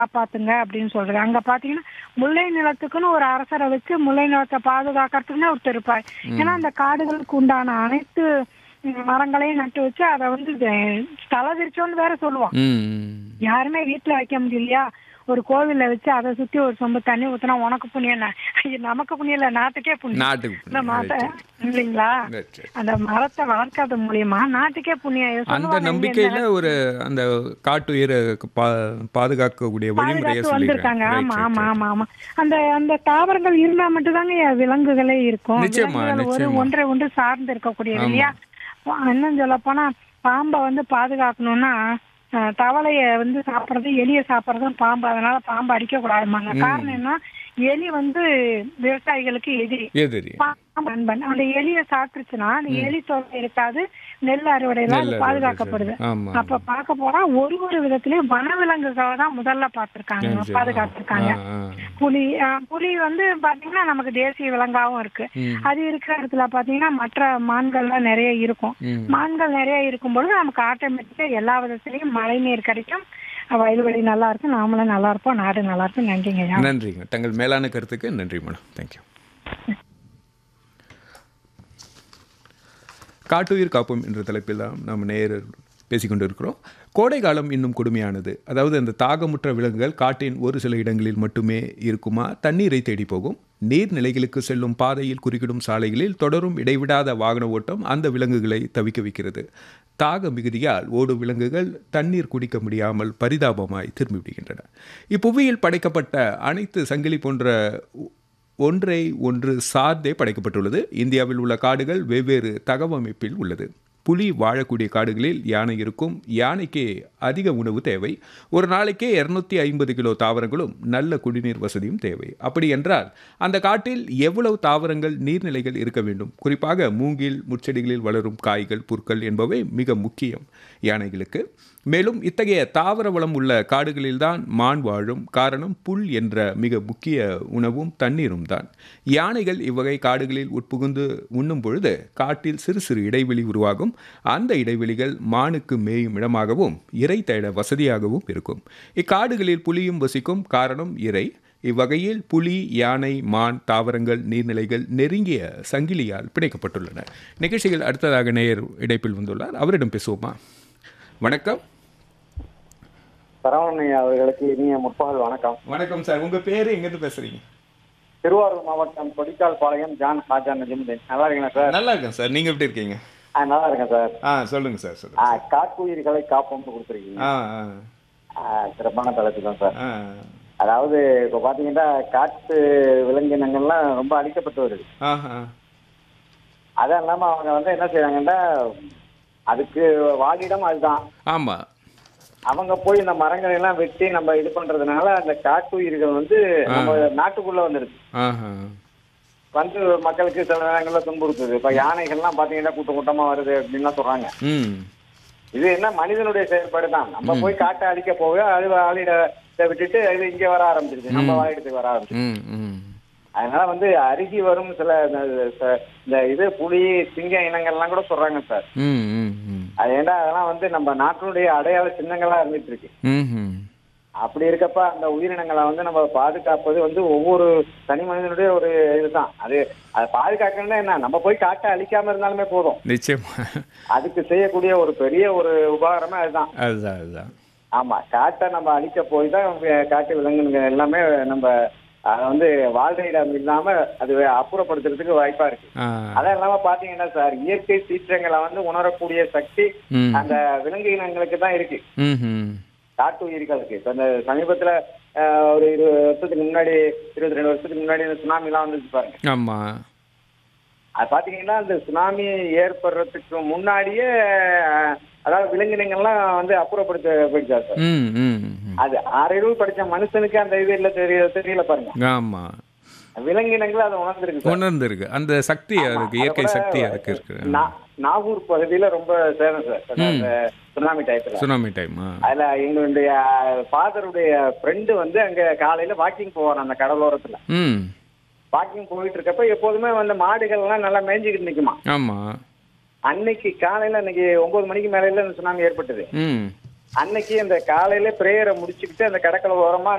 காப்பாத்துங்க அப்படின்னு சொல்றது அங்க பாத்தீங்கன்னா முல்லை நிலத்துக்குன்னு ஒரு அரசரை வச்சு முல்லை நிலத்தை பாதுகாக்கிறதுக்குன்னு ஒருத்தர் இருப்பார் ஏன்னா அந்த காடுகளுக்கு உண்டான அனைத்து ம், மரங்களையும் நட்டு வச்சு அதை வந்து இது- ஸ்தல விரிச்சோன்னு வேற சொல்லுவோம் ம் ம். யாருமே வீட்டுல வைக்க முடியலையா ஒரு கோவில்ல வச்சு அதை சுத்தி ஒரு சொம்பு தண்ணி ஊத்துனா உனக்கு புண்ணியம் நா- ஐயோ, நமக்கு புண்ணியம் இல்ல நாட்டுக்கே புண்ணியம் நாட்டுக்கு இந்த புண்ணியம். மரத்தை Right, இல்லைங்களா right, right. அந்த மரத்தை வளர்க்கறது மூலியமா நாட்டுக்கே புண்ணியம் இது அந்த சொல்லுவாங்க இங்க நம்பிக்கையில ஒரு அந்த காட்டுயிரை பா பாதுகாக்கக்கூடிய வழிமுறையை பாதுகாத்து வந்திருக்காங்க சொல்லிடுறாங்க ஆமா ஆமா ஆமா ஆமா அந்த அந்த தாவரங்கள் இருந்தா மட்டும்தாங்க விலங்குகளே இருக்கும் நிச்சயமா, விலங்குகள் ஒரு நிச்சயமா. ஒன்றை ஒன்று சார்ந்து இருக்கக்கூடியது ஆமா. இல்லையா இன்னும் சொல்ல போனா பாம்பை வந்து பாதுகாக்கணும்னா அஹ், தவளைய வந்து சாப்பிடுறது எலிய சாப்பிடுறதும் பாம்பு அதனால பாம்பு அடிக்க கூடாதுமாங்க காரணம் என்ன எலி வந்து விவசாயிகளுக்கு எதிரி எதிரி பாம்பு நண்பன் அந்த எலிய சாப்பிட்டுச்சுன்னா அந்த எலி தொல்லை இருக்காது நெல் அறுவடையில அது நெல் அறுவடை பாதுகாக்கப்படுது சரி. ஆமா அப்ப பார்க்க போனா ஒரு ஒரு விதத்திலயும் வனவிலங்குகளை தான் முதல்ல பார்த்திருக்காங்க சரி. பாதுகாத்திருக்காங்க ஆ, ஆ. புலி ஆஹ் புலி வந்து பாத்தீங்கன்னா நமக்கு தேசிய விலங்காவும் இருக்கு ம். அது இருக்கிற இடத்துல பாத்தீங்கன்னா மற்ற மான்கள்லாம் நிறைய இருக்கும் ம். மான்கள் நிறைய இருக்கும்பொழுது நமக்கு ஆட்டோமேட்டிக்கா எல்லா விதத்திலயும் மழை நீர் கிடைக்கும் வயல்வெளி நல்லா இருக்கும் நாமளும் நல்லா இருப்போம் நாடு நல்லா இருக்கும் நன்றிங்க ஐயா. நன்றிங்க தங்கள் மேலான கருத்துக்கு நன்றி மேடம் தேங்க்யூ காட்டுயிர் காப்போம் என்ற தலைப்பில் தான் நாம் நேர் பேசிக்கொண்டு இருக்கிறோம் கோடை காலம் இன்னும் கொடுமையானது அதாவது அந்த தாகமுற்ற விலங்குகள் காட்டின் ஒரு சில இடங்களில் மட்டுமே இருக்குமா தண்ணீரை தேடி போகும் நீர்நிலைகளுக்கு செல்லும் பாதையில் குறுக்கிடும் சாலைகளில் தொடரும் இடைவிடாத வாகன ஓட்டம் அந்த விலங்குகளை தவிக்க வைக்கிறது தாக மிகுதியால் ஓடும் விலங்குகள் தண்ணீர் குடிக்க முடியாமல் பரிதாபமாய் திரும்பிவிடுகின்றன இப்புவியில் படைக்கப்பட்ட அனைத்து சங்கிலி போன்ற ஒன்றை ஒன்று சார்ந்தே படைக்கப்பட்டுள்ளது இந்தியாவில் உள்ள காடுகள் வெவ்வேறு தகவமைப்பில் உள்ளது புலி வாழக்கூடிய காடுகளில் யானை இருக்கும் யானைக்கே அதிக உணவு தேவை ஒரு நாளைக்கே இருநூத்தி ஐம்பது கிலோ தாவரங்களும் நல்ல குடிநீர் வசதியும் தேவை அப்படி என்றால் அந்த காட்டில் எவ்வளவு தாவரங்கள் நீர்நிலைகள் இருக்க வேண்டும் குறிப்பாக மூங்கில் முச்செடிகளில் வளரும் காய்கள் புற்கள் என்பவை மிக முக்கியம் யானைகளுக்கு மேலும் இத்தகைய தாவர வளம் உள்ள காடுகளில்தான் மான் வாழும் காரணம் புல் என்ற மிக முக்கிய உணவும் தண்ணீரும் தான் யானைகள் இவ்வகை காடுகளில் உட்புகுந்து உண்ணும் பொழுது காட்டில் சிறு சிறு இடைவெளி உருவாகும் அந்த இடைவெளிகள் மானுக்கு மேயும் இடமாகவும் இறை தேட வசதியாகவும் இருக்கும் இக்காடுகளில் புலியும் வசிக்கும் காரணம் இறை இவ்வகையில் புலி யானை மான் தாவரங்கள் நீர்நிலைகள் நெருங்கிய சங்கிலியால் பிணைக்கப்பட்டுள்ளன நிகழ்ச்சிகள் அடுத்ததாக நேயர் இடைப்பில் வந்துள்ளார் அவரிடம் பேசுவோமா வணக்கம் சரவணன் அவர்களுக்கு இனிய முற்பகல் வணக்கம் வணக்கம் சார் உங்க பேரு எங்கிருந்து பேசுறீங்க திருவாரூர் மாவட்டம் கொடிக்கால் பாளையம் ஜான் ஹாஜா நஜிமுதீன் நல்லா இருக்கீங்களா சார் நல்லா இருக்கேன் சார் நீங்க எப்படி இருக்கீங்க ஆ நல்லா இருக்கேன் சார் ஆ சொல்லுங்க சார் ஆ சொல்லுங்க காட்டுயிர்களை காப்போம்னு கொடுத்துருக்கீங்க ஆ ஆ ஆ, சிறப்பான தலைப்பு தான் சார் ஆ அதாவது இப்போ பாத்தீங்கன்னா காட்டு விலங்கினங்கள்லாம் ரொம்ப அழிக்கப்பட்டு வருது ஆஹா. அதுவும் இல்லாம அவங்க வந்து என்ன செய்றாங்கன்னா அதுக்கு வாழிடம் அதுதான் ஆமா அவங்க போய் இந்த மரங்களை எல்லாம் வெட்டி நம்ம இது பண்றதுனால அந்த காட்டுயிர்கள் வந்து நம்ம நாட்டுக்குள்ள வந்துருது ஆஹா. வந்து மக்களுக்கு சில நேரங்கள்ல துன்புறுத்துது இப்ப யானைகள்லாம் பாத்தீங்கன்னா கூட்டம் கூட்டமா வருது அப்படின்லாம் சொல்றாங்க ம் இது என்ன மனிதனுடைய செயல்பாடு தான் நம்ம போய் காட்டை அழிக்க போக அது வாழிடத்தை விட்டுட்டு இது இங்க வர ஆரம்பிச்சிருச்சு நம்ம வாழிடத்துக்கு வர ஆரம்பிச்சிருச்சு ம் ம் அதனால வந்து அருகி வரும் சில இந்த- ச- இந்த இது புலி சிங்க இனங்கள்லாம் கூட சொல்றாங்க சார் ம் ம் ம் அது ஏன்னா அதெல்லாம் வந்து நம்ம நாட்டினுடைய அடையாள சின்னங்களா இருந்துட்டு இருக்கு ம் ம் அப்படி இருக்கப்ப அந்த உயிரினங்களை வந்து நம்ம பாதுகாப்பது வந்து ஒவ்வொரு தனி மனிதனுடைய ஒரு இதுதான் அது அதை பாதுகாக்கணும்னா என்ன நம்ம போய் காட்டை அழிக்காம இருந்தாலுமே போதும் நிச்சயமா அதுக்கு செய்யக்கூடிய ஒரு பெரிய ஒரு உபகாரமே அதுதான் அதுதான் அதுதான் ஆமா காட்டை நம்ம அழிக்க போய் தான் வி- காட்டு விலங்குங்க எல்லாமே நம்ம அதை வந்து வாழ்ற இடம் இல்லாம அது அப்புறப்படுத்துறதுக்கு வாய்ப்பா இருக்கு ஆ அதெல்லாம் இல்லாம பாத்தீங்கன்னா சார் இயற்கை சீற்றங்களை வந்து உணரக்கூடிய சக்தி ம் அந்த விலங்கு இனங்களுக்கு தான் இருக்கு ம் ம் காட்டு உயிர்களுக்கு இப்ப இந்த சமீபத்துல ஆஹ், ஒரு இருபது வருஷத்துக்கு முன்னாடி இருபத்தி ரெண்டு வருஷத்துக்கு முன்னாடி இந்த சுனாமி எல்லாம் வந்துச்சு பாருங்க ஆமா அது பாத்தீங்கன்னா அந்த சுனாமி ஏற்படுறதுக்கு முன்னாடியே ஆஹ், அதாவது விலங்கினங்கள்லாம் வந்து அப்புறப்படுத்த போயிடுச்சா சார் ம் ம் ம். அது ஆறிரவு படிச்ச மனுஷனுக்கு அந்த இது இல்ல தெரிய தெரியல பாருங்க ஆமா விலங்கினங்கள் அதை உணர்ந்திருக்கு சார். உணர்ந்திருக்கு அந்த சக்தி அதுக்கு இயற்கை அது கூட சக்தி அதுக்கு இருக்கு நா- நாகூர் பகுதியில ரொம்ப சேதம் சார் அந்த சுனாமி டயத்துல சுனாமி டைமா அதுல எங்களுடைய ஃபாதருடைய ஃப்ரெண்டு வந்து அங்க காலையில வாக்கிங் போவார் அந்த கடலோரத்துல ம் வாக்கிங் போயிட்டு இருக்கப்ப எப்போதுமே வந்து மாடுகள் எல்லாம் நல்லா மேய்ஞ்சிக்கிட்டு நிக்குமா ஆமா அன்னைக்கு காலையில அன்னைக்கு ஒன்பது மணிக்கு மேலையில இந்த சுனாமி ஏற்பட்டது ம் அன்னைக்கு அந்த காலையில பிரேயரை முடிச்சுக்கிட்டு அந்த கடற்கரை ஓரமா